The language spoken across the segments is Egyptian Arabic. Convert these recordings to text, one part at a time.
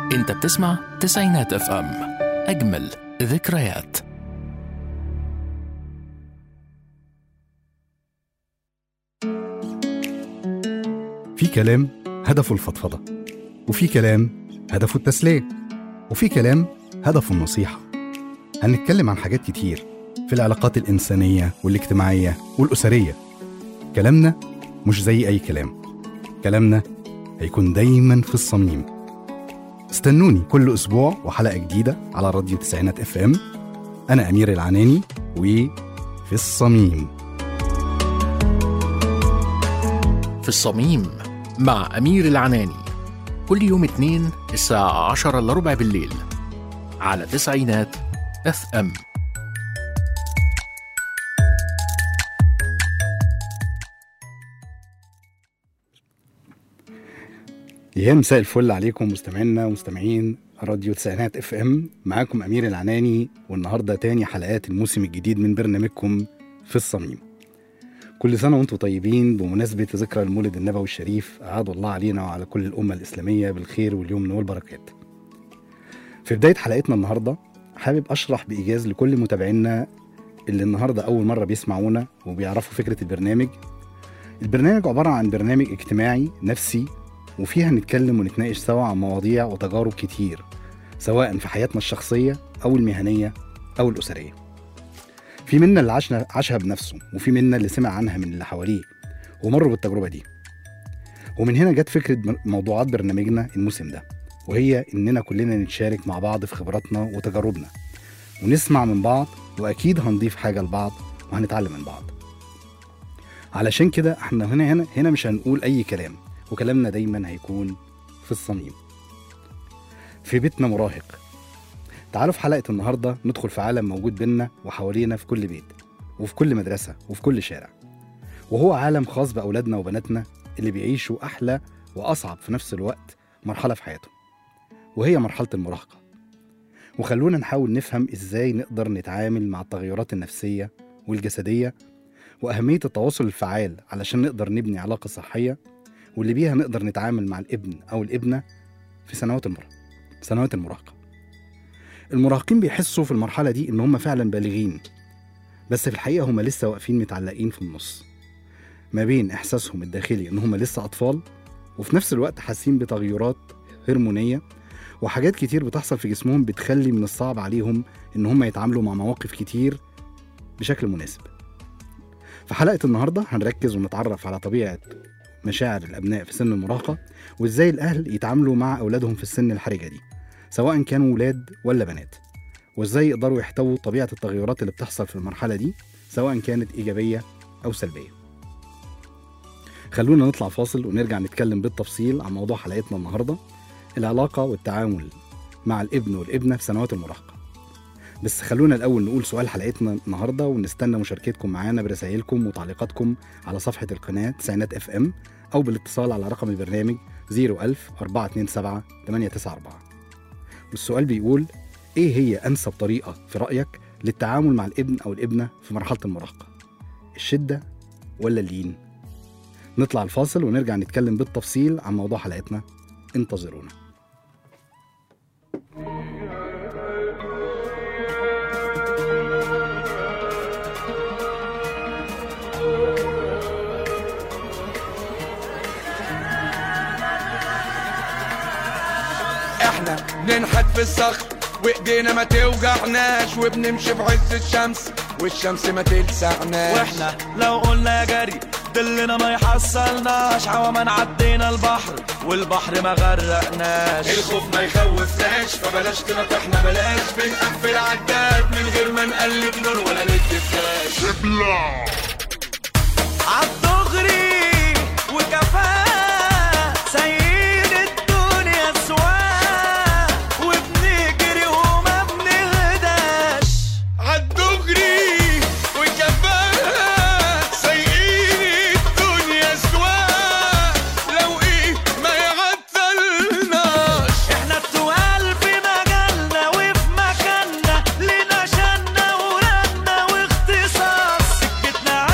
انت بتسمع تسعينات اف ام اجمل ذكريات في كلام هدفه الفضفضة وفي كلام هدفه التسلية وفي كلام هدفه النصيحة هنتكلم عن حاجات كتير في العلاقات الإنسانية والاجتماعية والأسرية كلامنا مش زي أي كلام كلامنا هيكون دايما في الصميم استنوني كل أسبوع وحلقة جديدة على راديو تسعينات اف ام أنا أمير العناني وفي الصميم في الصميم مع أمير العناني كل يوم اثنين الساعة عشرة إلا ربع بالليل على تسعينات اف ام يا مساء الفل عليكم مستمعينا ومستمعين راديو تسعينات اف ام معاكم امير العناني والنهارده تاني حلقات الموسم الجديد من برنامجكم في الصميم كل سنه وانتم طيبين بمناسبه ذكرى المولد النبوي الشريف اعاد الله علينا وعلى كل الامه الاسلاميه بالخير واليمن والبركات في بدايه حلقتنا النهارده حابب اشرح بايجاز لكل متابعينا اللي النهارده اول مره بيسمعونا وبيعرفوا فكره البرنامج البرنامج عباره عن برنامج اجتماعي نفسي وفيها نتكلم ونتناقش سوا عن مواضيع وتجارب كتير سواء في حياتنا الشخصية أو المهنية أو الأسرية في منا اللي عاشنا عاشها بنفسه وفي منا اللي سمع عنها من اللي حواليه ومروا بالتجربة دي ومن هنا جت فكرة م- موضوعات برنامجنا الموسم ده وهي إننا كلنا نتشارك مع بعض في خبراتنا وتجاربنا ونسمع من بعض وأكيد هنضيف حاجة لبعض وهنتعلم من بعض علشان كده احنا هنا هنا هنا مش هنقول أي كلام وكلامنا دايما هيكون في الصميم في بيتنا مراهق تعالوا في حلقة النهاردة ندخل في عالم موجود بينا وحوالينا في كل بيت وفي كل مدرسة وفي كل شارع وهو عالم خاص بأولادنا وبناتنا اللي بيعيشوا أحلى وأصعب في نفس الوقت مرحلة في حياتهم وهي مرحلة المراهقة وخلونا نحاول نفهم إزاي نقدر نتعامل مع التغيرات النفسية والجسدية وأهمية التواصل الفعال علشان نقدر نبني علاقة صحية واللي بيها نقدر نتعامل مع الابن او الابنه في سنوات المراهقه سنوات المراهقه المراهقين بيحسوا في المرحله دي ان هم فعلا بالغين بس في الحقيقه هم لسه واقفين متعلقين في النص ما بين احساسهم الداخلي ان هم لسه اطفال وفي نفس الوقت حاسين بتغيرات هرمونيه وحاجات كتير بتحصل في جسمهم بتخلي من الصعب عليهم ان هم يتعاملوا مع مواقف كتير بشكل مناسب في حلقه النهارده هنركز ونتعرف على طبيعه مشاعر الابناء في سن المراهقه وازاي الاهل يتعاملوا مع اولادهم في السن الحرجه دي سواء كانوا ولاد ولا بنات وازاي يقدروا يحتووا طبيعه التغيرات اللي بتحصل في المرحله دي سواء كانت ايجابيه او سلبيه خلونا نطلع فاصل ونرجع نتكلم بالتفصيل عن موضوع حلقتنا النهارده العلاقه والتعامل مع الابن والابنه في سنوات المراهقه بس خلونا الاول نقول سؤال حلقتنا النهارده ونستنى مشاركتكم معانا برسائلكم وتعليقاتكم على صفحه القناه تسعينات اف ام او بالاتصال على رقم البرنامج 01000 427 894 والسؤال بيقول ايه هي انسب طريقه في رايك للتعامل مع الابن او الابنه في مرحله المراهقه الشده ولا اللين نطلع الفاصل ونرجع نتكلم بالتفصيل عن موضوع حلقتنا انتظرونا احنا بننحت في الصخر وايدينا ما توجعناش وبنمشي في عز الشمس والشمس ما تلسعناش واحنا لو قلنا يا جري دلنا ما يحصلناش عوما عدينا البحر والبحر ما غرقناش الخوف ما يخوفناش فبلاش تنطحنا بلاش بنقفل عداد من غير ما نقلب نور ولا ندي فلاش عالدغري وكفاء سيد الدنيا سواء وبنجري وما بنهداش عالدغري وكفاء سايقين الدنيا سواء لو ايه ما يعطلناش احنا التوال في مجالنا وفي مكاننا لنا شنا ورنا واختصاص سكتنا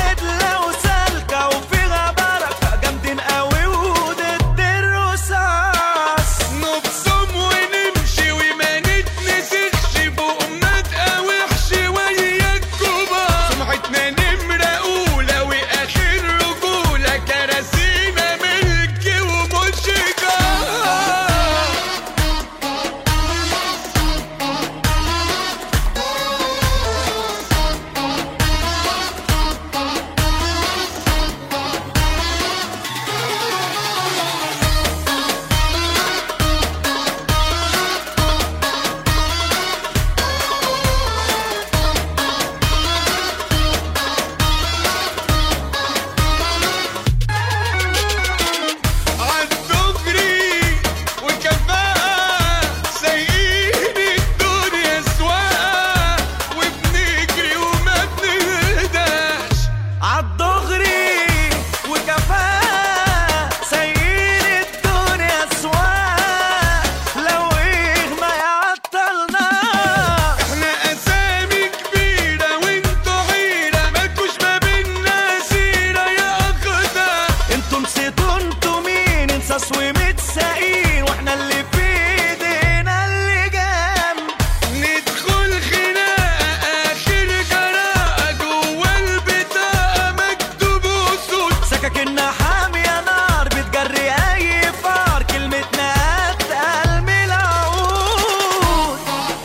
فلوس ومتساقين واحنا اللي في ايدينا اللي جنب ندخل خناقة آخر جراءة جوا البطاقة مكتوب أسود سكاكيننا حامية نار بتجري اي فار كلمتنا اتقل من العود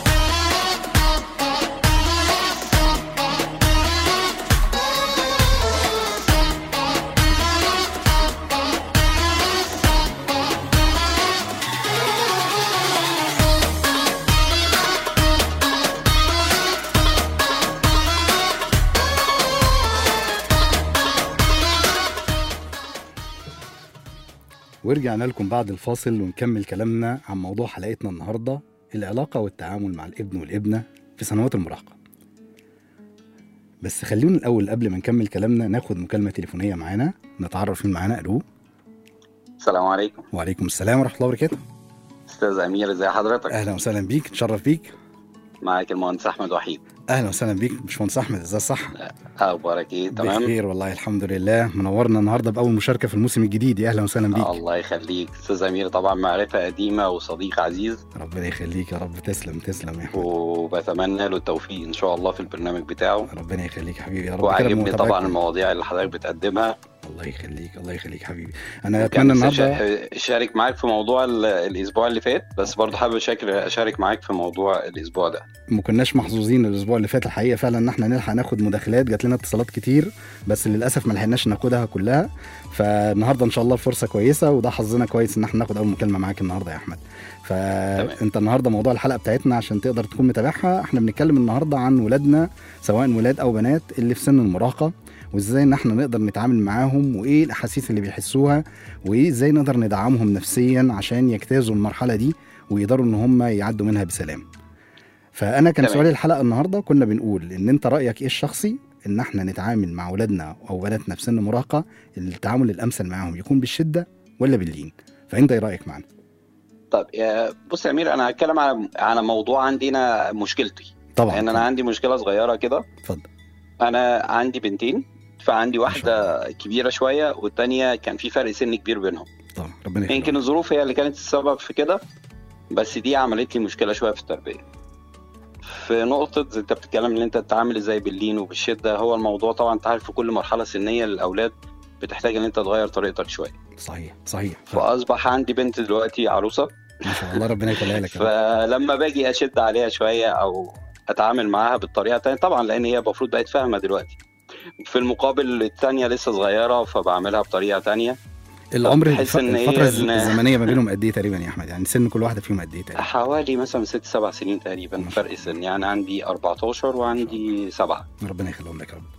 ورجعنا لكم بعد الفاصل ونكمل كلامنا عن موضوع حلقتنا النهارده العلاقه والتعامل مع الابن والابنه في سنوات المراهقه. بس خلونا الاول قبل ما نكمل كلامنا ناخد مكالمه تليفونيه معانا نتعرف مين معانا الو السلام عليكم وعليكم السلام ورحمه الله وبركاته. استاذ امير ازي حضرتك اهلا وسهلا بيك نتشرف بيك. معاك المهندس احمد وحيد اهلا وسهلا بيك باشمهندس احمد ازاي صح؟ اخبارك ايه تمام بخير والله الحمد لله منورنا النهارده باول مشاركه في الموسم الجديد يا اهلا وسهلا بيك. الله يخليك استاذ امير طبعا معرفه قديمه وصديق عزيز ربنا يخليك يا رب تسلم تسلم يا احمد وبتمنى له التوفيق ان شاء الله في البرنامج بتاعه ربنا يخليك يا حبيبي يا رب كده وعاجبني بمتابعتك. طبعا المواضيع اللي حضرتك بتقدمها الله يخليك الله يخليك حبيبي انا وكان اتمنى نفسي النهارده أشا- اشارك معاك في موضوع ال- الاسبوع اللي فات بس برضه حابب أشارك- اشارك معاك في موضوع الاسبوع ده ما كناش محظوظين الاسبوع اللي فات الحقيقه فعلا ان احنا نلحق ناخد مداخلات جات لنا اتصالات كتير بس للاسف ما لحقناش ناخدها كلها فالنهارده ان شاء الله فرصه كويسه وده حظنا كويس ان احنا ناخد اول مكالمه معاك النهارده يا احمد فانت النهارده موضوع الحلقه بتاعتنا عشان تقدر تكون متابعها احنا بنتكلم النهارده عن ولادنا سواء ولاد او بنات اللي في سن المراهقه وازاي ان احنا نقدر نتعامل معاهم وايه الاحاسيس اللي بيحسوها وايه ازاي نقدر ندعمهم نفسيا عشان يجتازوا المرحله دي ويقدروا ان هم يعدوا منها بسلام فانا كان تمام. سؤالي الحلقه النهارده كنا بنقول ان انت رايك ايه الشخصي ان احنا نتعامل مع اولادنا او بناتنا في سن مراهقه التعامل الامثل معاهم يكون بالشده ولا باللين فانت ايه رايك معانا طب يا- بص يا امير انا هتكلم على على موضوع عندنا مشكلتي طبعا لان انا عندي مشكله صغيره كده اتفضل انا عندي بنتين فعندي واحده كبيره شويه والتانيه كان في فرق سن كبير بينهم طبعا ربنا يخليك يمكن الظروف هي اللي كانت السبب في كده بس دي عملت لي مشكله شويه في التربيه في نقطة زي انت بتتكلم ان انت تتعامل ازاي باللين وبالشدة هو الموضوع طبعا انت عارف في كل مرحلة سنية للأولاد بتحتاج ان انت تغير طريقتك شوية صحيح صحيح فأصبح عندي بنت دلوقتي عروسة ما شاء الله ربنا يخليها لك يا رب. فلما باجي اشد عليها شويه او اتعامل معاها بالطريقه التانية طبعا لان هي المفروض بقت فاهمه دلوقتي في المقابل التانية لسه صغيرة فبعملها بطريقة تانية العمر بحس الف... إن هي الفتره الز- إن- الزمنية ما بينهم قد ايه تقريبا يا احمد يعني سن كل واحده فيهم قد ايه تقريبا حوالي مثلا ست سبع سنين تقريبا ما شاء فرق سن يعني عندي 14 وعندي سبعة ربنا يخليهم لك يا رب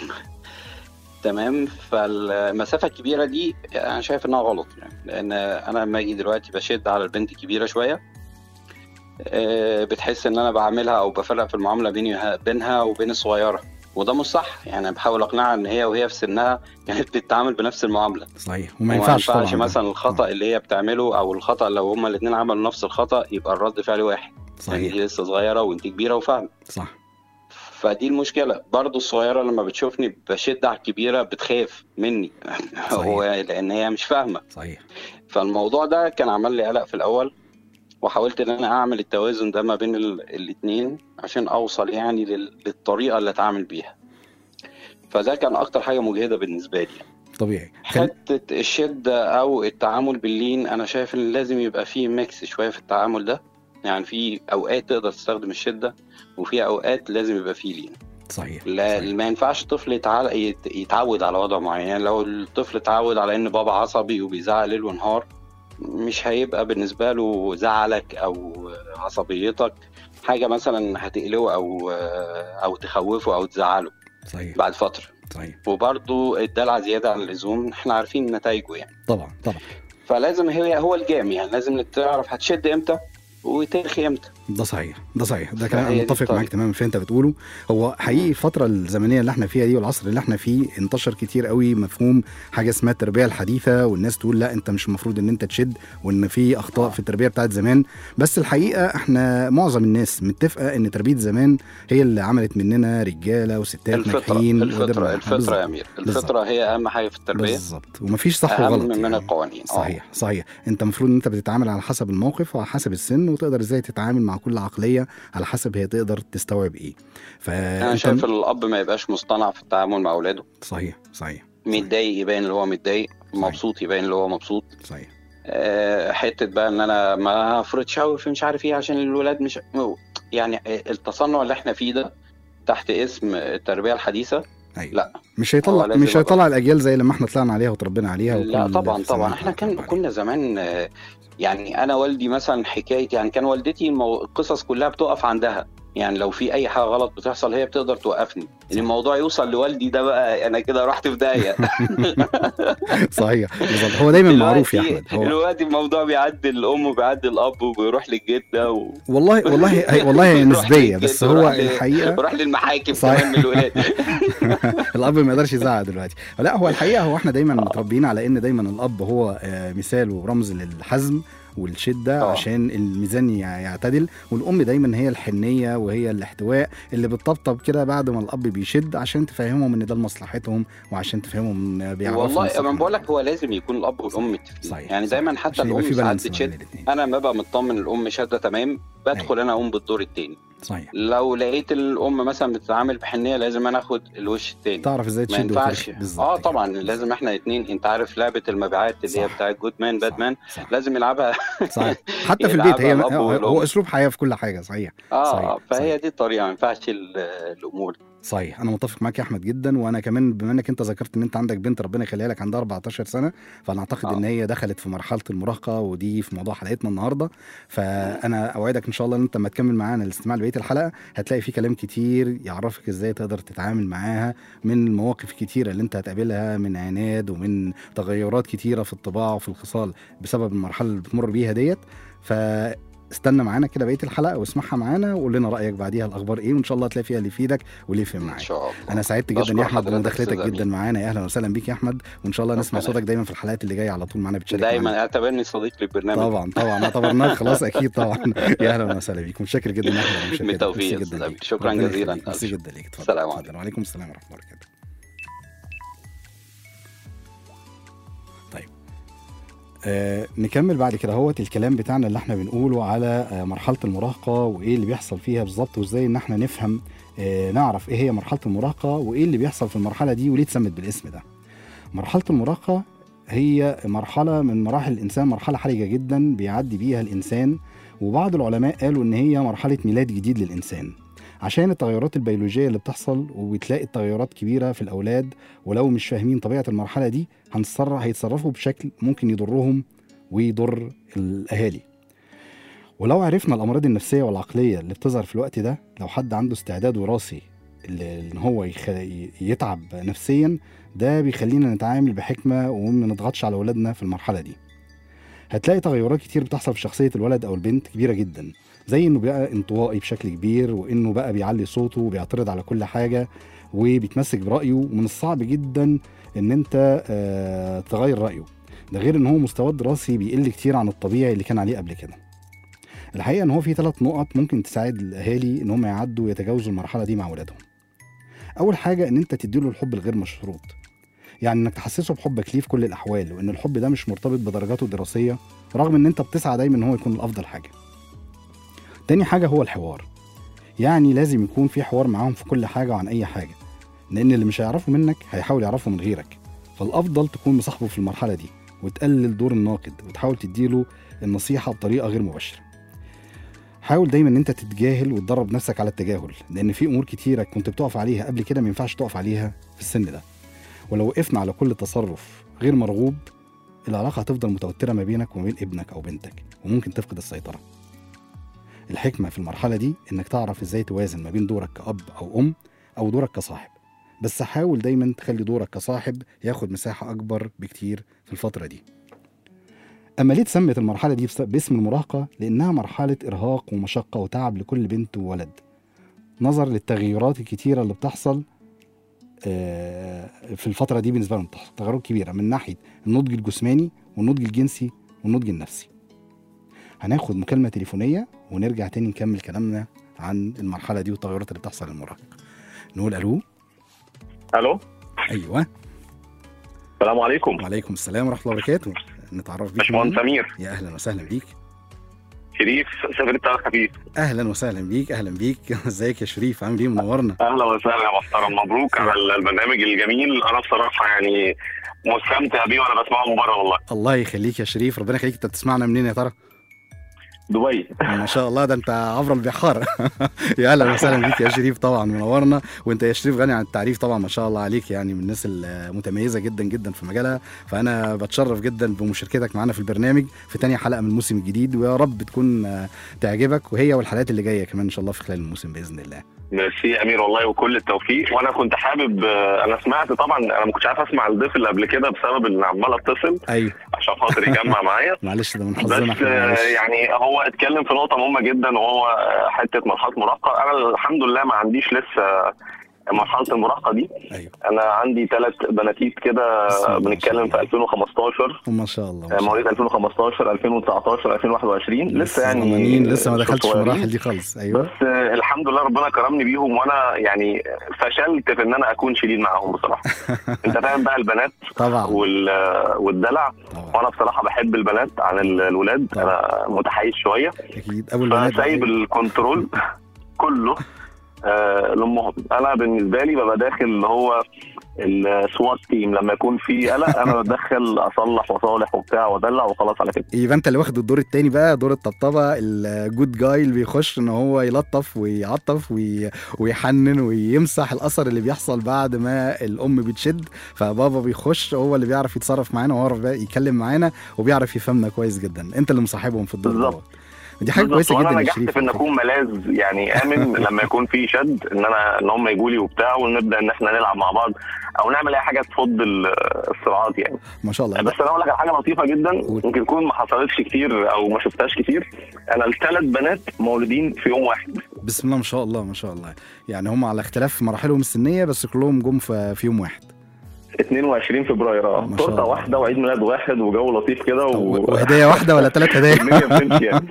تمام فالمسافة الكبيرة دي أنا شايف إنها غلط يعني لأن أنا لما أجي دلوقتي بشد على البنت الكبيرة شوية آه، بتحس إن أنا بعملها أو بفرق في المعاملة بيني بينها وبين الصغيرة وده مش صح يعني أنا بحاول أقنعها إن هي وهي في سنها كانت بتتعامل بنفس المعاملة صحيح وما ينفعش طبعا ده. مثلا الخطأ اللي هي بتعمله أو الخطأ لو هما الاتنين عملوا نفس الخطأ يبقى الرد فعل واحد يعني صحيح دي لسه صغيرة وأنت كبيرة وفاهمة صح فدي المشكلة برضو الصغيرة لما بتشوفني بشد على الكبيرة بتخاف مني هو لأن هي مش فاهمة صحيح فالموضوع ده كان عمل لي قلق في الأول وحاولت إن أنا أعمل التوازن ده ما بين ال- الاتنين عشان أوصل يعني لل- للطريقة اللي أتعامل بيها فده كان أكتر حاجة مجهدة بالنسبة لي طبيعي خل... حتة الشدة أو التعامل باللين أنا شايف إن لازم يبقى فيه ميكس شوية في التعامل ده يعني في أوقات تقدر تستخدم الشدة وفي أوقات لازم يبقى فيه لين صحيح لا صحيح. ما ينفعش الطفل يتع... يت- يتعود على وضع معين يعني لو الطفل اتعود على ان بابا عصبي وبيزعق ليل ونهار مش هيبقى بالنسبة له زعلك او عصبيتك حاجة مثلا هتقلقه او او تخوفه او تزعله صحيح بعد فترة صحيح وبرضه الدلع زيادة عن اللزوم احنا عارفين نتائجه يعني طبعا طبعا فلازم هي هو الجام يعني لازم تعرف هتشد امتى وترخي امتى ده صحيح ده صحيح ده كلام فهي انا دي متفق الطريقة. معاك تماما في اللي انت بتقوله هو حقيقي الفتره الزمنيه اللي احنا فيها دي والعصر اللي احنا فيه انتشر كتير قوي مفهوم حاجه اسمها التربيه الحديثه والناس تقول لا انت مش المفروض ان انت تشد وان في اخطاء في التربيه بتاعت زمان بس الحقيقه احنا معظم الناس متفقه ان تربيه زمان هي اللي عملت مننا رجاله وستات الفطره ناجحين الفطره وقدرنا- الفطره بالظبط. يا امير بالظبط. الفطره هي اهم حاجه في التربيه بالظبط ومفيش صح اهم وغلط من يعني. القوانين آه. صحيح صحيح انت المفروض ان انت بتتعامل على حسب الموقف وعلى حسب السن وتقدر ازاي تتعامل مع كل عقليه على حسب هي تقدر تستوعب ايه انا فانت شايف الاب ما يبقاش مصطنع في التعامل مع اولاده صحيح صحيح متضايق يبين اللي هو متضايق مبسوط يبين اللي هو مبسوط صحيح آه، حته بقى ان انا ما هفرضش قوي في مش عارف ايه عشان الولاد مش يعني التصنع اللي احنا فيه ده تحت اسم التربيه الحديثه ايوه لا. مش هو هيطلع لازم مش هيطلع الاجيال زي لما احنا طلعنا عليها وتربينا عليها لا وكل طبعا السنين طبعا اللي احنا كان اتربى عليها. كنا زمان آه، يعني انا والدي مثلا حكايه يعني كان والدتي المو... القصص كلها بتقف عندها يعني لو في اي حاجه غلط بتحصل هي بتقدر توقفني ان الموضوع يوصل لوالدي ده بقى انا كده رحت في داهيه صحيح بالظبط هو دايما معروف يا دلوقتي- احمد هو دلوقتي الموضوع بيعدي الام وبيعدي الاب وبيروح للجده و... والله والله هي والله هي بيروح نسبيه للجد بس هو ويروح ل- الحقيقه بيروح للمحاكم صحيح. كمان من الولاد الاب ما يقدرش يزعق دلوقتي لا هو الحقيقه هو احنا دايما متربيين على ان دايما الاب هو آه، مثال ورمز للحزم والشده آه. عشان الميزان يع- يعتدل والام دايما هي الحنيه وهي الاحتواء اللي بتطبطب كده بعد ما الاب بيشد عشان تفهمهم ان ده لمصلحتهم وعشان تفهمهم ان بيعرفوا والله مصلحتهم. انا بقول لك هو لازم يكون الاب والام متفقين صحيح يعني صحيح. دايما حتى عشان يبقى الام في ساعات بالانس ما بين بتشد الاتنين. انا لما ببقى مطمن الام شاده تمام بدخل انا اقوم بالدور التاني صحيح لو لقيت الام مثلا بتتعامل بحنيه لازم انا اخد الوش التاني تعرف ازاي ما تشد ينفعش وترخي. بالظبط اه كده. طبعا لازم احنا اتنين انت عارف لعبه المبيعات اللي هي صح. بتاعت جود مان باد صح. مان صح. لازم يلعبها صحيح حتى في البيت هي يلعبها الأب هو, والأم. هو اسلوب حياه في كل حاجه صحيح اه صحيح، فهي صحيح. دي الطريقه ما ينفعش ال- الامور صحيح انا متفق معاك يا احمد جدا وانا كمان بما انك انت ذكرت ان انت عندك بنت ربنا يخليها لك عندها 14 سنه فانا اعتقد آه. ان هي دخلت في مرحله المراهقه ودي في موضوع حلقتنا النهارده فانا اوعدك ان شاء الله ان انت لما تكمل معانا الاستماع لبقيه الحلقه هتلاقي في كلام كتير يعرفك ازاي تقدر تتعامل معاها من المواقف الكتيره اللي انت هتقابلها من عناد ومن تغيرات كتيره في الطباع وفي الخصال بسبب المرحله اللي بتمر بيها ديت ف استنى معانا كده بقيه الحلقه واسمعها معانا وقول لنا رايك بعديها الاخبار ايه وان شاء الله هتلاقي فيها اللي يفيدك واللي يفهم ان معاك شاء الله انا سعدت جدا بشكر يا احمد حضرتك بمداخلتك أستاذ جدا أمين. معانا يا اهلا وسهلا بيك يا احمد وان شاء الله نسمع ربنا صوتك دايما في الحلقات اللي جايه على طول معانا بتشارك دايما معانا. اعتبرني صديق للبرنامج طبعا طبعا اعتبرناك خلاص اكيد طبعا يا اهلا وسهلا بيك متشكر جدا يا احمد متشكر بالتوفيق ميرسي يا جدا أستاذ ليك. أمين. شكراً ربنا جزيلاً. يخليك. ميرسي جدا ليك اتفضل السلام اتفضل. عليكم. وعليكم السلام ورحمه الله وبركاته طيب آه نكمل بعد كده هوت الكلام بتاعنا اللي احنا بنقوله على آه مرحله المراهقه وايه اللي بيحصل فيها بالظبط وازاي ان احنا نفهم آه نعرف ايه هي مرحله المراهقه وايه اللي بيحصل في المرحله دي وليه اتسمت بالاسم ده مرحله المراهقه هي مرحله من مراحل الانسان مرحله حرجه جدا بيعدي بيها الانسان وبعض العلماء قالوا ان هي مرحله ميلاد جديد للانسان عشان التغيرات البيولوجيه اللي بتحصل وبتلاقي التغيرات كبيره في الاولاد ولو مش فاهمين طبيعه المرحله دي هنتصرف هيتصرفوا بشكل ممكن يضرهم ويضر الاهالي ولو عرفنا الامراض النفسيه والعقليه اللي بتظهر في الوقت ده لو حد عنده استعداد وراثي ل- ان هو يخ... يتعب نفسيا ده بيخلينا نتعامل بحكمه وما نضغطش على اولادنا في المرحله دي هتلاقي تغيرات كتير بتحصل في شخصيه الولد او البنت كبيره جدا زي انه بقى انطوائي بشكل كبير وانه بقى بيعلي صوته وبيعترض على كل حاجه وبيتمسك برايه ومن الصعب جدا ان انت آه تغير رايه ده غير ان هو مستواه الدراسي بيقل كتير عن الطبيعي اللي كان عليه قبل كده الحقيقه ان هو في ثلاث نقط ممكن تساعد الاهالي ان هم يعدوا ويتجاوزوا المرحله دي مع اولادهم اول حاجه ان انت تديله الحب الغير مشروط يعني انك تحسسه بحبك ليه في كل الاحوال وان الحب ده مش مرتبط بدرجاته الدراسيه رغم ان انت بتسعى دايما ان هو يكون الافضل حاجه تاني حاجه هو الحوار يعني لازم يكون في حوار معاهم في كل حاجه وعن اي حاجه لان اللي مش هيعرفه منك هيحاول يعرفه من غيرك فالافضل تكون مصاحبه في المرحله دي وتقلل دور الناقد وتحاول تديله النصيحه بطريقه غير مباشره حاول دايما ان انت تتجاهل وتدرب نفسك على التجاهل لان في امور كتيره كنت بتقف عليها قبل كده ما ينفعش تقف عليها في السن ده ولو وقفنا على كل تصرف غير مرغوب العلاقه هتفضل متوتره ما بينك وما بين ابنك او بنتك وممكن تفقد السيطره الحكمه في المرحله دي انك تعرف ازاي توازن ما بين دورك كاب او ام او دورك كصاحب بس حاول دايما تخلي دورك كصاحب ياخد مساحه اكبر بكتير في الفتره دي اما ليه اتسمت المرحله دي بس- باسم المراهقه لانها مرحله ارهاق ومشقه وتعب لكل بنت وولد نظر للتغيرات الكتيره اللي بتحصل آه، في الفتره دي بالنسبه لهم تغيرات كبيره من ناحيه النضج الجسماني والنضج الجنسي والنضج النفسي هناخد مكالمه تليفونيه ونرجع تاني نكمل كلامنا عن المرحله دي والتغيرات اللي بتحصل للمراهق نقول الو الو ايوه السلام عليكم وعليكم السلام ورحمه الله وبركاته نتعرف بيك باشمهندس معانا؟ امير يا اهلا وسهلا بيك شريف سفير الطيران خفيف اهلا وسهلا بيك اهلا بيك ازيك يا شريف عامل ايه منورنا اهلا وسهلا يا محترم مبروك على البرنامج الجميل انا بصراحه يعني مستمتع بيه وانا بسمعه من بره والله الله يخليك يا شريف ربنا يخليك انت بتسمعنا منين يا ترى دبي ما شاء الله ده انت عبر البحار يا اهلا وسهلا بيك يا شريف طبعا منورنا وانت يا شريف غني عن التعريف طبعا ما شاء الله عليك يعني من الناس المتميزه جدا جدا في مجالها فانا بتشرف جدا بمشاركتك معانا في البرنامج في تاني حلقه من الموسم الجديد ويا رب تكون آه، تعجبك وهي والحلقات اللي جايه كمان ان شاء الله في خلال الموسم باذن الله ميرسي يا امير والله وكل التوفيق وانا كنت حابب آه، انا سمعت طبعا انا ما كنتش عارف اسمع الضيف اللي قبل كده بسبب ان عمال اتصل ايوه عشان خاطر يجمع معايا معلش ده من حظنا بس احنا آه، معلش. يعني هو اتكلم في نقطه مهمه جدا وهو آه، حته مرحله مراهقه انا الحمد لله ما عنديش لسه مرحله المراهقه دي ايوه انا عندي ثلاث بناتيت كده بسم الله ما شاء بنتكلم في الله. 2015 ما شاء الله ما شاء الله. مواليد 2015 2019 2021 لسه يعني صغننين، لسه ما دخلتش في صغيرين. المراحل دي خالص ايوه بس آه، الحمد لله ربنا كرمني بيهم وانا يعني فشلت في ان انا اكون شديد معاهم بصراحه انت فاهم بقى البنات طبعا وال والدلع طبعا وانا بصراحه بحب البنات عن ال- الولاد طبعا. انا متحيز شويه اكيد ابو البنات بقى. فسايب الكنترول كله آه لامهم انا بالنسبه لي ببقى داخل اللي هو السوات تيم لما يكون في قلق انا بدخل اصلح واصالح وبتاع وادلع وخلاص على كده يبقى انت اللي واخد الدور التاني بقى دور الطبطبه الجود جاي اللي بيخش ان هو يلطف ويعطف وي... ويحنن ويمسح الاثر اللي بيحصل بعد ما الام بتشد فبابا بيخش هو اللي بيعرف يتصرف معانا ويعرف بقى يتكلم معانا وبيعرف يفهمنا كويس جدا انت اللي مصاحبهم في الدور بالظبط. دوت دي حاجه بالظبط، كويسه وانا جدا يا نجحت شريف في ان اكون ملاذ يعني امن لما يكون في شد ان انا ان هم يجوا لي وبتاع ونبدا ان احنا نلعب مع بعض او نعمل اي حاجه تفض ال- الصراعات يعني ما شاء الله بس انا اقول لك على حاجه لطيفه جدا قول. ممكن تكون ما حصلتش كتير او ما شفتهاش كتير انا الثلاث بنات مولودين في يوم واحد بسم الله ما شاء الله ما شاء الله يعني هم على اختلاف مراحلهم السنيه بس كلهم جم في في يوم واحد 22 فبراير اه ما شاء تورته الله. واحده وعيد ميلاد واحد وجو لطيف كده طب و... وهديه واحده ولا ثلاث هدايا الدنيا بتمشي يعني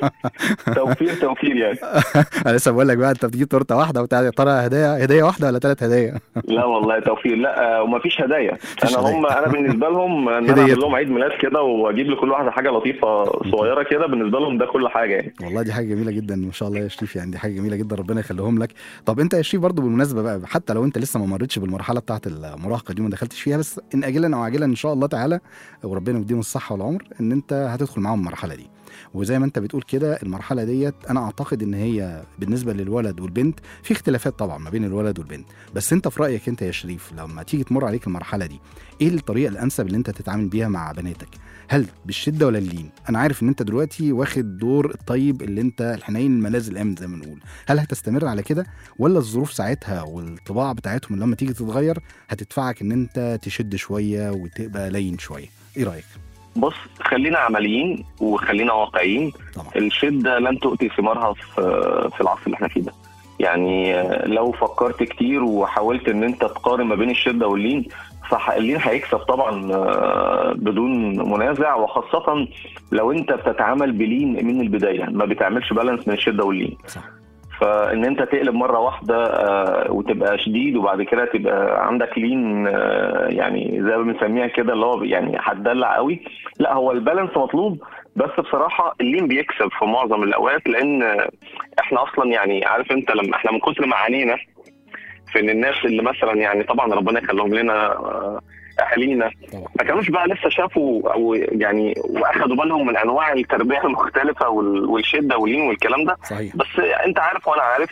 توفير توفير يعني انا لسه بقول لك بقى انت بتجيب تورته واحده وبتاع يا ترى هدايا هديه واحده ولا ثلاث هدايا لا والله توفير لا آه، ومفيش هدايا مفيش انا هدايا. هم انا بالنسبه لهم ان انا هدية. اعمل لهم عيد ميلاد كده واجيب لكل واحده حاجه لطيفه صغيره كده بالنسبه لهم ده كل حاجه يعني والله دي حاجه جميله جدا ما شاء الله يا شريف يعني دي حاجه جميله جدا ربنا يخليهم لك طب انت يا شريف برضو بالمناسبه بقى حتى لو انت لسه ما مرتش بالمرحله بتاعه المراهقه دي وما دخلتش فيها بس ان اجلا او عاجلا ان شاء الله تعالى وربنا يديهم الصحه والعمر ان انت هتدخل معاهم المرحله دي وزي ما انت بتقول كده المرحله ديت انا اعتقد ان هي بالنسبه للولد والبنت في اختلافات طبعا ما بين الولد والبنت بس انت في رايك انت يا شريف لما تيجي تمر عليك المرحله دي ايه الطريقه الانسب اللي انت تتعامل بيها مع بناتك هل بالشده ولا اللين انا عارف ان انت دلوقتي واخد دور الطيب اللي انت الحنين الملاذ الامن زي ما نقول هل هتستمر على كده ولا الظروف ساعتها والطباع بتاعتهم لما تيجي تتغير هتدفعك ان انت تشد شويه وتبقى لين شويه ايه رايك بص خلينا عمليين وخلينا واقعيين طبعا الشده لن تؤتي ثمارها في في العصر اللي احنا فيه ده يعني آه، لو فكرت كتير وحاولت ان انت تقارن ما بين الشده واللين فاللين هيكسب طبعا آه، بدون منازع وخاصه لو انت بتتعامل بلين من البدايه ما بتعملش بالانس من الشده واللين صح فان انت تقلب مره واحده آه، وتبقى شديد وبعد كده تبقى عندك لين آه، يعني زي ما بنسميها كده اللي هو يعني هتدلع قوي لا هو البالانس مطلوب بس بصراحه اللين بيكسب في معظم الاوقات لان احنا اصلا يعني عارف انت لما احنا من كتر ما عانينا في ان الناس اللي مثلا يعني طبعا ربنا يخليهم لنا آه، اهالينا طبعا ما كانوش بقى لسه شافوا او يعني واخدوا بالهم من انواع التربيه المختلفه وال- والشده واللين والكلام ده صحيح بس انت عارف وانا عارف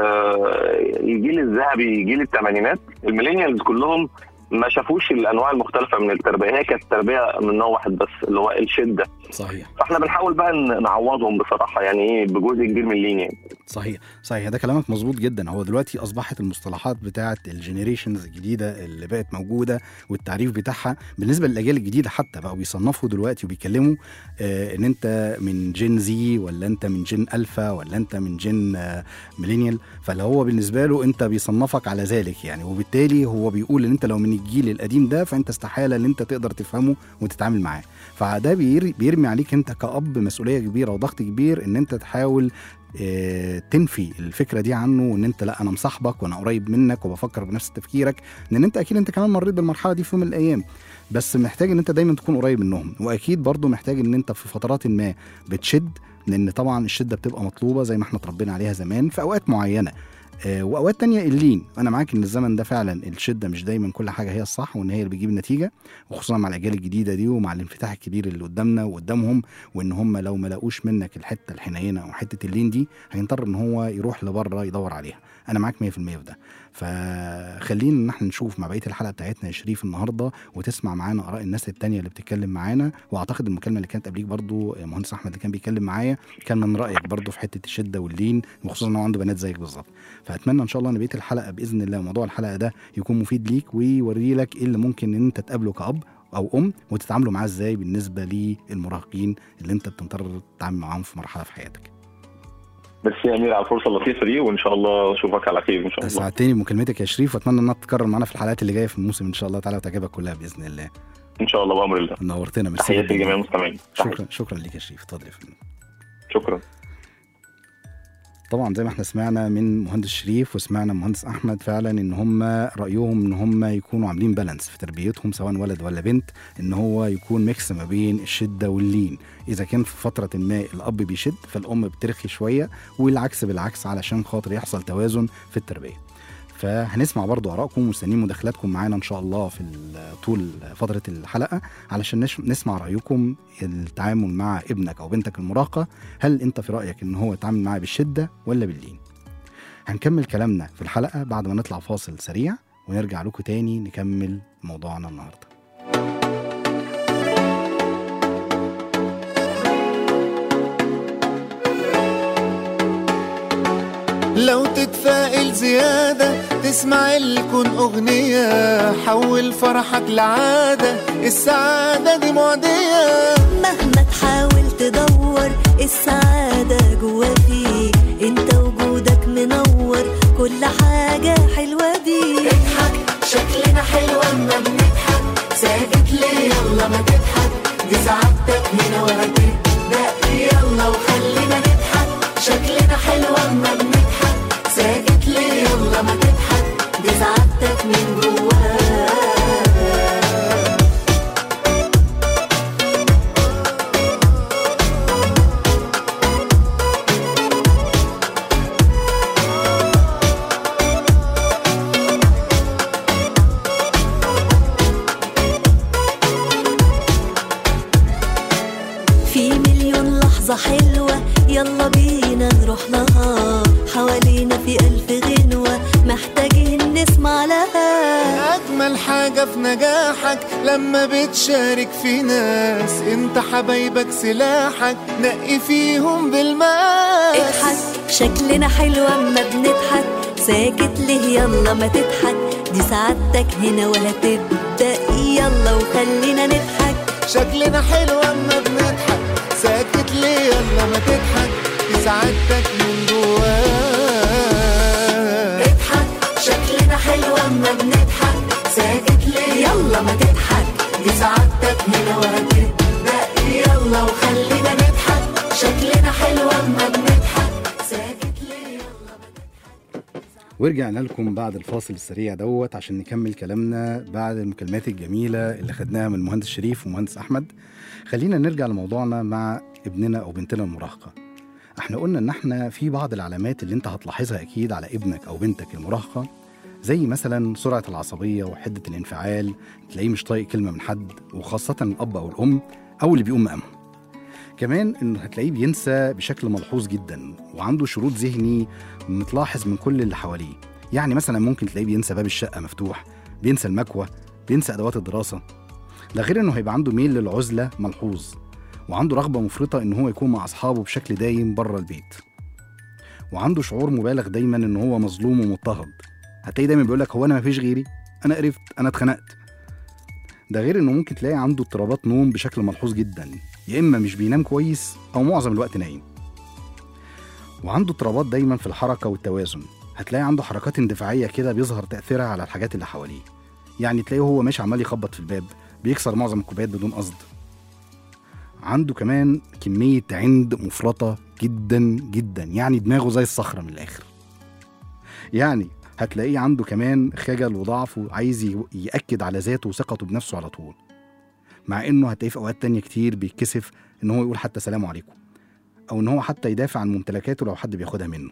آه، الجيل الذهبي جيل الثمانينات الميلينيالز كلهم ما شافوش الانواع المختلفه من التربيه هي كانت تربيه من نوع واحد بس اللي هو الشده صحيح فاحنا بنحاول بقى ن- نعوضهم بصراحه يعني ايه بجزء كبير من اللين يعني صحيح صحيح ده كلامك مظبوط جدا هو دلوقتي اصبحت المصطلحات بتاعه الجنريشنز الجديده اللي بقت موجوده والتعريف بتاعها بالنسبه للاجيال الجديده حتى بقوا بيصنفوا دلوقتي وبيتكلموا آه ان انت من جين زي ولا انت من جين الفا ولا انت من جين آه ميلينيال فاللي هو بالنسبه له انت بيصنفك على ذلك يعني وبالتالي هو بيقول ان انت لو من الجيل القديم ده فانت استحاله ان انت تقدر تفهمه وتتعامل معاه فده بير- بيرمي عليك انت كأب مسؤوليه كبيره وضغط كبير ان انت تحاول آه، تنفي الفكره دي عنه وان انت لا انا مصاحبك وانا قريب منك وبفكر بنفس تفكيرك لان انت اكيد انت كمان مريت بالمرحله دي في يوم من الايام بس محتاج ان انت دايما تكون قريب منهم واكيد برضو محتاج ان انت في فترات ما بتشد لان طبعا الشده بتبقى مطلوبه زي ما احنا اتربينا عليها زمان في اوقات معينه آه، واوقات تانية اللين انا معاك ان الزمن ده فعلا الشده مش دايما كل حاجه هي الصح وان هي اللي بتجيب النتيجه وخصوصا مع الاجيال الجديده دي ومع الانفتاح الكبير اللي قدامنا وقدامهم وان هم لو ما لاقوش منك الحته الحنينه او حته اللين دي هيضطر ان هو يروح لبره يدور عليها انا معاك 100% في ده فخلينا ان احنا نشوف مع بقيه الحلقه بتاعتنا يا شريف النهارده وتسمع معانا اراء الناس التانية اللي بتتكلم معانا واعتقد المكالمه اللي كانت قبليك برضو مهندس احمد اللي كان بيتكلم معايا كان من رايك برضو في حته الشده واللين وخصوصا ان هو عنده بنات زيك بالظبط فاتمنى ان شاء الله ان بقيه الحلقه باذن الله موضوع الحلقه ده يكون مفيد ليك ويوري لك ايه اللي ممكن ان انت تقابله كاب او ام وتتعاملوا معاه ازاي بالنسبه للمراهقين اللي انت بتضطر تتعامل معاهم في مرحله في حياتك بس يا امير على الفرصه اللطيفه دي وان شاء الله اشوفك على خير ان شاء الله ساعدتني بمكالمتك يا شريف واتمنى انها تتكرر معانا في الحلقات اللي جايه في الموسم ان شاء الله تعالى وتعجبك كلها باذن الله ان شاء الله بامر الله نورتنا ميرسي تحياتي جداً. لجميع المستمعين شكرا شكرا ليك يا شريف اتفضل يا فندم شكرا طبعا زي ما احنا سمعنا من مهندس شريف وسمعنا من مهندس احمد فعلا ان هم رايهم ان هم يكونوا عاملين بالانس في تربيتهم سواء ولد ولا بنت ان هو يكون ميكس ما بين الشده واللين اذا كان في فتره ما الاب بيشد فالام بترخي شويه والعكس بالعكس علشان خاطر يحصل توازن في التربيه فهنسمع برضو ارائكم ومستنيين مداخلاتكم معانا ان شاء الله في ال- طول فتره الحلقه علشان نش- نسمع رايكم التعامل مع ابنك او بنتك المراهقه هل انت في رايك ان هو يتعامل معاه بالشده ولا باللين هنكمل كلامنا في الحلقه بعد ما نطلع فاصل سريع ونرجع لكم تاني نكمل موضوعنا النهارده لو تتفائل زيادة تسمع الكون أغنية حول فرحك لعادة السعادة دي معدية مهما تحاول تدور السعادة جوا فيك انت وجودك منور كل حاجة حلوة بيك اضحك شكلنا حلو اما بنضحك ساكت ليه يلا ما تضحك دي سعادتك هنا وهتبدأ يلا وخلينا نضحك شكلنا حلو اما بنضحك ساكت ليه يلا ما تضحك دي سعادتك من جواك في مليون لحظة حلوة يلا بينا نروح لها حوالينا في ألف غنوة محتاجين نسمع لها أجمل حاجة في نجاحك لما بتشارك في ناس انت حبايبك سلاحك نقي فيهم بالماس اضحك شكلنا حلو اما بنضحك ساكت ليه يلا ما تضحك دي سعادتك هنا وهتبدأ يلا وخلينا نضحك شكلنا حلو اما بنضحك ساكت ليه يلا ما تضحك دي سعادتك من جواك اضحك شكلنا حلو اما بنضحك ساكت ليه يلا ما تضحك دي سعادتك هنا وهتبدأ يلا وخلينا نضحك شكلنا حلو اما بنضحك ساكت ليه يلا ما ورجعنا لكم بعد الفاصل السريع دوت عشان نكمل كلامنا بعد المكالمات الجميله اللي خدناها من المهندس شريف ومهندس احمد خلينا نرجع لموضوعنا مع ابننا او بنتنا المراهقه احنا قلنا ان احنا في بعض العلامات اللي انت هتلاحظها اكيد على ابنك او بنتك المراهقه زي مثلا سرعه العصبيه وحده الانفعال تلاقيه مش طايق كلمه من حد وخاصه الاب او الام او اللي بيقوم مقامهم كمان انه هتلاقيه بينسى بشكل ملحوظ جدا وعنده شرود ذهني متلاحظ من كل اللي حواليه يعني مثلا ممكن تلاقيه بينسى باب الشقه مفتوح بينسى المكوى بينسى ادوات الدراسه ده غير انه هيبقى عنده ميل للعزله ملحوظ وعنده رغبه مفرطه ان هو يكون مع اصحابه بشكل دايم بره البيت وعنده شعور مبالغ دايما ان هو مظلوم ومضطهد هتلاقيه دايما بيقول لك هو انا مفيش غيري انا قرفت انا اتخنقت ده غير انه ممكن تلاقي عنده اضطرابات نوم بشكل ملحوظ جدا يا اما مش بينام كويس او معظم الوقت نايم وعنده اضطرابات دايما في الحركه والتوازن هتلاقي عنده حركات اندفاعيه كده بيظهر تاثيرها على الحاجات اللي حواليه يعني تلاقيه وهو ماشي عمال يخبط في الباب بيكسر معظم الكوبايات بدون قصد عنده كمان كمية عند مفرطة جدا جدا يعني دماغه زي الصخرة من الآخر يعني هتلاقيه عنده كمان خجل وضعف وعايز ي- يأكد على ذاته وثقته بنفسه على طول مع انه هتلاقيه في اوقات تانية كتير بيتكسف ان هو يقول حتى سلام عليكم او ان هو حتى يدافع عن ممتلكاته لو حد بياخدها منه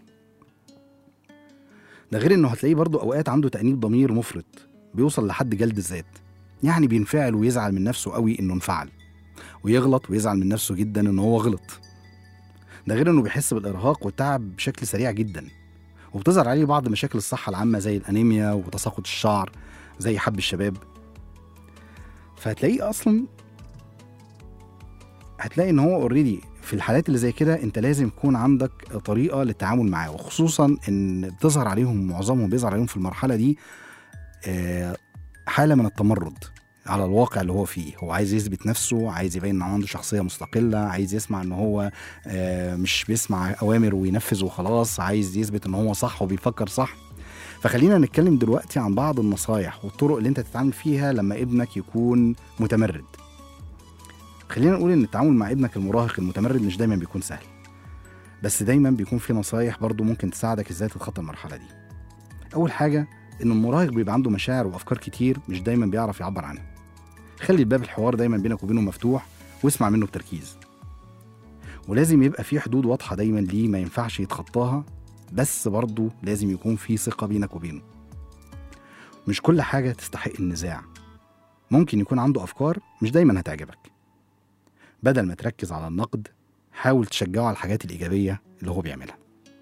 ده غير انه هتلاقيه برضه اوقات عنده تأنيب ضمير مفرط بيوصل لحد جلد الذات يعني بينفعل ويزعل من نفسه قوي انه انفعل ويغلط ويزعل من نفسه جدا ان هو غلط ده غير انه بيحس بالارهاق والتعب بشكل سريع جدا وبتظهر عليه بعض مشاكل الصحة العامة زي الأنيميا وتساقط الشعر زي حب الشباب فهتلاقيه أصلا هتلاقي إن هو اوريدي في الحالات اللي زي كده أنت لازم يكون عندك طريقة للتعامل معاه وخصوصا إن بتظهر عليهم معظمهم بيظهر عليهم في المرحلة دي آه، حالة من التمرد على الواقع اللي هو فيه هو عايز يثبت نفسه عايز يبين انه عنده شخصيه مستقله عايز يسمع ان هو آه، مش بيسمع اوامر وينفذ وخلاص عايز يثبت ان هو صح وبيفكر صح فخلينا نتكلم دلوقتي عن بعض النصايح والطرق اللي انت تتعامل فيها لما ابنك يكون متمرد خلينا نقول ان التعامل مع ابنك المراهق المتمرد مش دايما بيكون سهل بس دايما بيكون في نصايح برضو ممكن تساعدك ازاي تتخطى المرحله دي اول حاجه ان المراهق بيبقى عنده مشاعر وافكار كتير مش دايما بيعرف يعبر عنها خلي باب الحوار دايما بينك وبينه مفتوح واسمع منه بتركيز ولازم يبقى في حدود واضحة دايما ليه ما ينفعش يتخطاها بس برضه لازم يكون في ثقة بينك وبينه مش كل حاجة تستحق النزاع ممكن يكون عنده أفكار مش دايما هتعجبك بدل ما تركز على النقد حاول تشجعه على الحاجات الإيجابية اللي هو بيعملها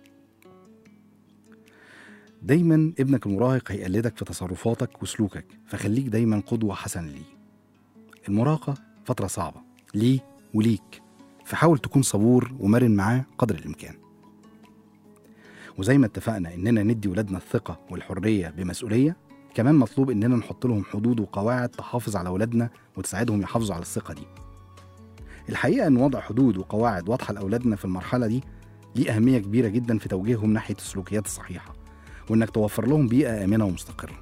دايما ابنك المراهق هيقلدك في تصرفاتك وسلوكك فخليك دايما قدوة حسنة ليه المراهقة فترة صعبة ليه وليك فحاول تكون صبور ومرن معاه قدر الإمكان وزي ما اتفقنا إننا ندي ولادنا الثقة والحرية بمسؤولية كمان مطلوب إننا نحط لهم حدود وقواعد تحافظ على ولادنا وتساعدهم يحافظوا على الثقة دي الحقيقة إن وضع حدود وقواعد واضحة لأولادنا في المرحلة دي ليه أهمية كبيرة جدا في توجيههم ناحية السلوكيات الصحيحة وإنك توفر لهم بيئة آمنة ومستقرة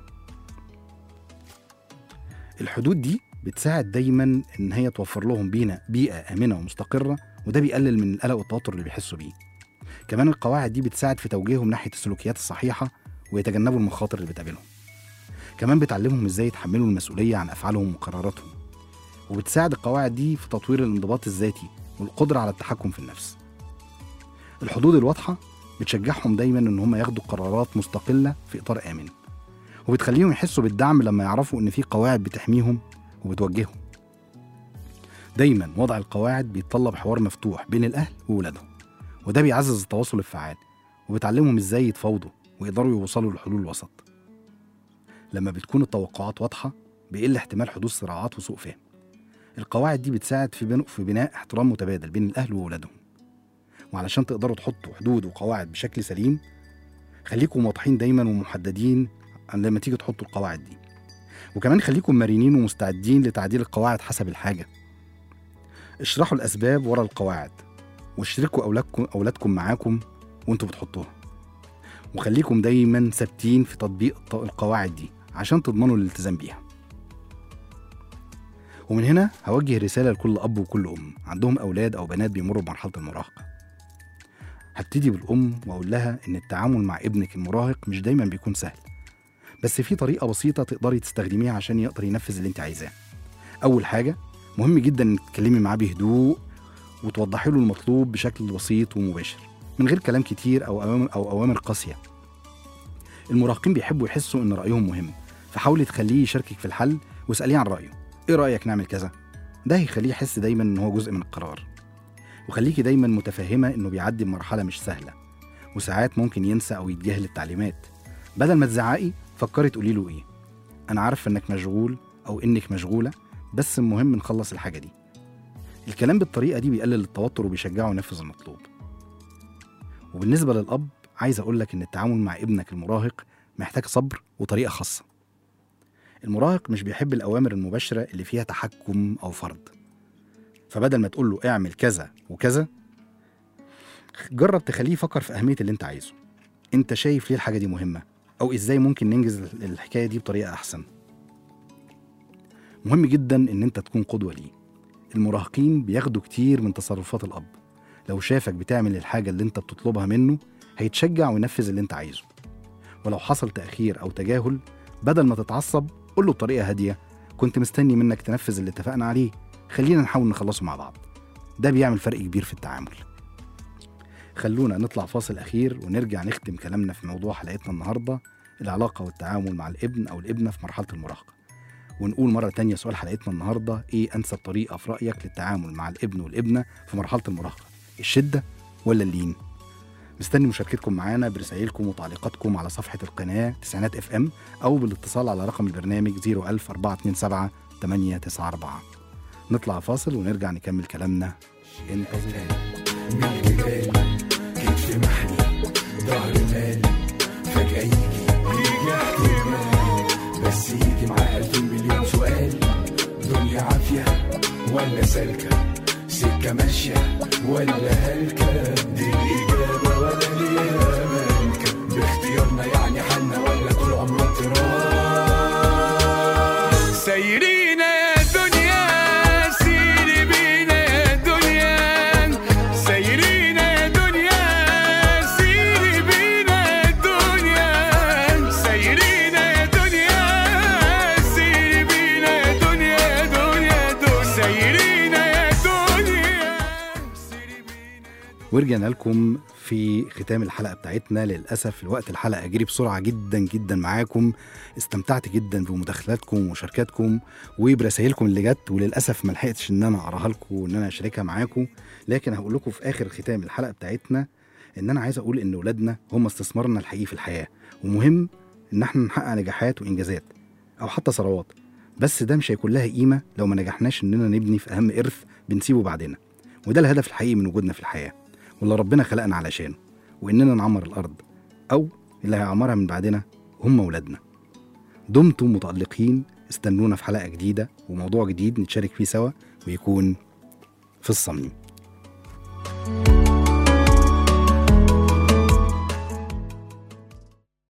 الحدود دي بتساعد دايما ان هي توفر لهم بينا بيئه امنه ومستقره وده بيقلل من القلق والتوتر اللي بيحسوا بيه كمان القواعد دي بتساعد في توجيههم ناحيه السلوكيات الصحيحه ويتجنبوا المخاطر اللي بتقابلهم كمان بتعلمهم ازاي يتحملوا المسؤوليه عن افعالهم وقراراتهم وبتساعد القواعد دي في تطوير الانضباط الذاتي والقدره على التحكم في النفس الحدود الواضحه بتشجعهم دايما ان هم ياخدوا قرارات مستقله في اطار امن وبتخليهم يحسوا بالدعم لما يعرفوا ان في قواعد بتحميهم وبتوجههم دايما وضع القواعد بيتطلب حوار مفتوح بين الاهل وولادهم وده بيعزز التواصل الفعال وبتعلمهم ازاي يتفاوضوا ويقدروا يوصلوا لحلول وسط لما بتكون التوقعات واضحه بيقل احتمال حدوث صراعات وسوء فهم القواعد دي بتساعد في بناء في بناء احترام متبادل بين الاهل وولادهم وعلشان تقدروا تحطوا حدود وقواعد بشكل سليم خليكم واضحين دايما ومحددين عن لما تيجي تحطوا القواعد دي وكمان خليكم مرنين ومستعدين لتعديل القواعد حسب الحاجة اشرحوا الأسباب ورا القواعد واشركوا أولادكم, أولادكم معاكم وانتوا بتحطوها وخليكم دايما ثابتين في تطبيق الط- القواعد دي عشان تضمنوا الالتزام بيها ومن هنا هوجه رسالة لكل أب وكل أم عندهم أولاد أو بنات بيمروا بمرحلة المراهقة هبتدي بالأم وأقول لها إن التعامل مع ابنك المراهق مش دايما بيكون سهل بس في طريقة بسيطة تقدري تستخدميها عشان يقدر ينفذ اللي انت عايزاه أول حاجة مهم جدا انك تتكلمي معاه بهدوء وتوضحي له المطلوب بشكل بسيط ومباشر من غير كلام كتير أو أوامر أو أوامر قاسية المراهقين بيحبوا يحسوا إن رأيهم مهم فحاولي تخليه يشاركك في الحل واسأليه عن رأيه إيه رأيك نعمل كذا ده هيخليه يحس دايما إن هو جزء من القرار وخليكي دايما متفهمة إنه بيعدي بمرحلة مش سهلة وساعات ممكن ينسى أو يتجاهل التعليمات بدل ما تزعقي فكري تقولي له ايه انا عارف انك مشغول او انك مشغوله بس المهم نخلص الحاجه دي الكلام بالطريقه دي بيقلل التوتر وبيشجعه ينفذ المطلوب وبالنسبه للاب عايز اقول لك ان التعامل مع ابنك المراهق محتاج صبر وطريقه خاصه المراهق مش بيحب الاوامر المباشره اللي فيها تحكم او فرض فبدل ما تقول له اعمل كذا وكذا جرب تخليه يفكر في اهميه اللي انت عايزه انت شايف ليه الحاجه دي مهمه او ازاي ممكن ننجز الحكايه دي بطريقه احسن مهم جدا ان انت تكون قدوه ليه المراهقين بياخدوا كتير من تصرفات الاب لو شافك بتعمل الحاجه اللي انت بتطلبها منه هيتشجع وينفذ اللي انت عايزه ولو حصل تاخير او تجاهل بدل ما تتعصب قول له بطريقه هاديه كنت مستني منك تنفذ اللي اتفقنا عليه خلينا نحاول نخلصه مع بعض ده بيعمل فرق كبير في التعامل خلونا نطلع فاصل أخير ونرجع نختم كلامنا في موضوع حلقتنا النهاردة العلاقة والتعامل مع الابن أو الابنة في مرحلة المراهقة ونقول مرة تانية سؤال حلقتنا النهاردة إيه أنسب طريقة في رأيك للتعامل مع الابن والابنة في مرحلة المراهقة الشدة ولا اللين مستني مشاركتكم معانا برسائلكم وتعليقاتكم على صفحة القناة تسعينات اف ام أو بالاتصال على رقم البرنامج 01000 427 894 نطلع فاصل ونرجع نكمل كلامنا انتظرونا من جبال كتف محني ظهر مالي فجأة يجي يجي احتمال بس يجي معاه ألف مليون سؤال دنيا عافية ولا سالكة سكة ماشية ولا هلكة دي الإجابة ولا ليها مالكة باختيارنا يعني حالنا ولا طول عمرنا تراب سايرين يا دنيا سيري بينا يا دنيا سايرين يا دنيا سيري بينا يا دنيا سايرين يا دنيا سيري بينا يا دنيا يا دنيا دنيا سايرين يا دنيا سيري بينا ورجعنا لكم في ختام الحلقة بتاعتنا للأسف الوقت الحلقة جري بسرعة جدا جدا معاكم استمتعت جدا بمداخلاتكم ومشاركاتكم وبرسائلكم اللي جت وللأسف ما لحقتش إن أنا أقراها لكم وإن أنا أشاركها معاكم لكن هقول لكم في آخر ختام الحلقة بتاعتنا إن أنا عايز أقول إن ولادنا هم استثمارنا الحقيقي في الحياة ومهم إن احنا نحقق نجاحات وإنجازات أو حتى ثروات بس ده مش هيكون لها قيمة لو ما نجحناش إننا نبني في أهم إرث بنسيبه بعدنا وده الهدف الحقيقي من وجودنا في الحياة واللي ربنا خلقنا علشانه وإننا نعمر الأرض أو اللي هيعمرها من بعدنا هم ولادنا دمتم متألقين استنونا في حلقة جديدة وموضوع جديد نتشارك فيه سوا ويكون في الصميم